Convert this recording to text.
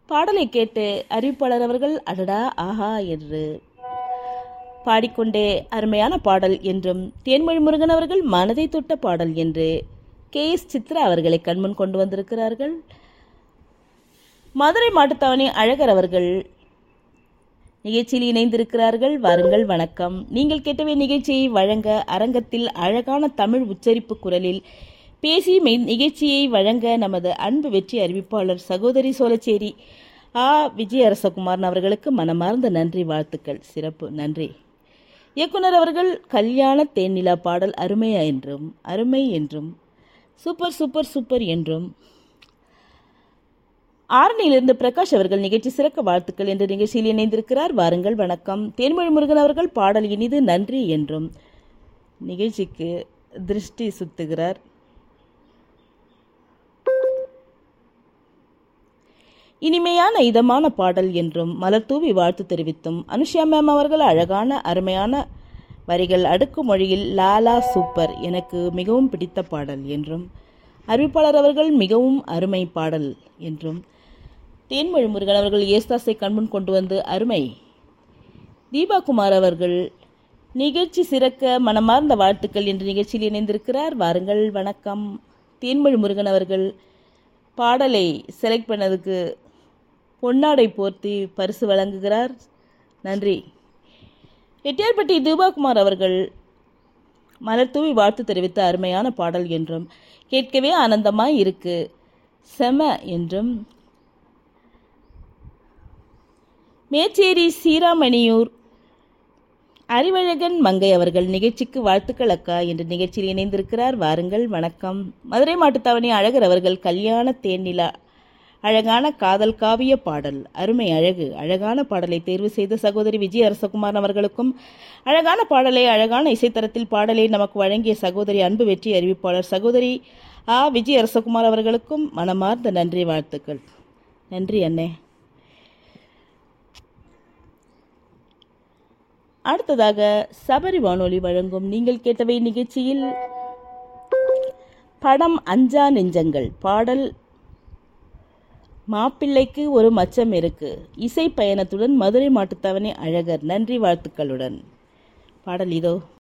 பாடலை கேட்டு அறிவிப்பாளர் அவர்கள் அடடா ஆஹா என்று பாடிக்கொண்டே அருமையான பாடல் என்றும் தேன்மொழி முருகன் அவர்கள் மனதை தொட்ட பாடல் என்று கே எஸ் சித்ரா அவர்களை கண்முன் கொண்டு வந்திருக்கிறார்கள் மதுரை மாட்டுத்தாவணி அழகர் அவர்கள் நிகழ்ச்சியில் இணைந்திருக்கிறார்கள் வாருங்கள் வணக்கம் நீங்கள் கேட்டவே நிகழ்ச்சியை வழங்க அரங்கத்தில் அழகான தமிழ் உச்சரிப்பு குரலில் பேசி மெய் நிகழ்ச்சியை வழங்க நமது அன்பு வெற்றி அறிவிப்பாளர் சகோதரி சோழச்சேரி ஆ விஜயரசகுமாரன் அவர்களுக்கு மனமார்ந்த நன்றி வாழ்த்துக்கள் சிறப்பு நன்றி இயக்குனர் அவர்கள் கல்யாண தேனிலா பாடல் அருமை என்றும் அருமை என்றும் சூப்பர் சூப்பர் சூப்பர் என்றும் ஆரணியிலிருந்து பிரகாஷ் அவர்கள் நிகழ்ச்சி சிறக்க வாழ்த்துக்கள் என்ற நிகழ்ச்சியில் இணைந்திருக்கிறார் வாருங்கள் வணக்கம் தேன்மொழி முருகன் அவர்கள் பாடல் இனிது நன்றி என்றும் நிகழ்ச்சிக்கு திருஷ்டி சுத்துகிறார் இனிமையான இதமான பாடல் என்றும் மலர்தூவி வாழ்த்து தெரிவித்தும் அனுஷியா மேம் அவர்கள் அழகான அருமையான வரிகள் அடுக்கு மொழியில் லாலா சூப்பர் எனக்கு மிகவும் பிடித்த பாடல் என்றும் அறிவிப்பாளர் அவர்கள் மிகவும் அருமை பாடல் என்றும் தேன்மொழி முருகன் அவர்கள் ஏஸ்தாஸை கண்முன் கொண்டு வந்து அருமை தீபா குமார் அவர்கள் நிகழ்ச்சி சிறக்க மனமார்ந்த வாழ்த்துக்கள் என்ற நிகழ்ச்சியில் இணைந்திருக்கிறார் வாருங்கள் வணக்கம் தேன்மொழி முருகன் அவர்கள் பாடலை செலக்ட் பண்ணதுக்கு பொன்னாடை போர்த்தி பரிசு வழங்குகிறார் நன்றி எட்டியார்பட்டி தீபாகுமார் அவர்கள் மலர்தூவி வாழ்த்து தெரிவித்த அருமையான பாடல் என்றும் கேட்கவே ஆனந்தமாய் இருக்கு செம என்றும் மேச்சேரி சீராமணியூர் அறிவழகன் மங்கை அவர்கள் நிகழ்ச்சிக்கு வாழ்த்துக்கள் அக்கா என்ற நிகழ்ச்சியில் இணைந்திருக்கிறார் வாருங்கள் வணக்கம் மதுரை மாட்டுத்தாவணி அழகர் அவர்கள் கல்யாண தேனிலா அழகான காதல் காவிய பாடல் அருமை அழகு அழகான பாடலை தேர்வு செய்த சகோதரி விஜய் அரசகுமார் அவர்களுக்கும் அழகான பாடலை அழகான இசைத்தரத்தில் பாடலை நமக்கு வழங்கிய சகோதரி அன்பு வெற்றி அறிவிப்பாளர் சகோதரி ஆ விஜய் அரசகுமார் அவர்களுக்கும் மனமார்ந்த நன்றி வாழ்த்துக்கள் நன்றி அண்ணே அடுத்ததாக சபரி வானொலி வழங்கும் நீங்கள் கேட்டவை நிகழ்ச்சியில் படம் அஞ்சா நெஞ்சங்கள் பாடல் மாப்பிள்ளைக்கு ஒரு மச்சம் இருக்கு இசை பயணத்துடன் மதுரை மாட்டுத்தாவணி அழகர் நன்றி வாழ்த்துக்களுடன் பாடல் இதோ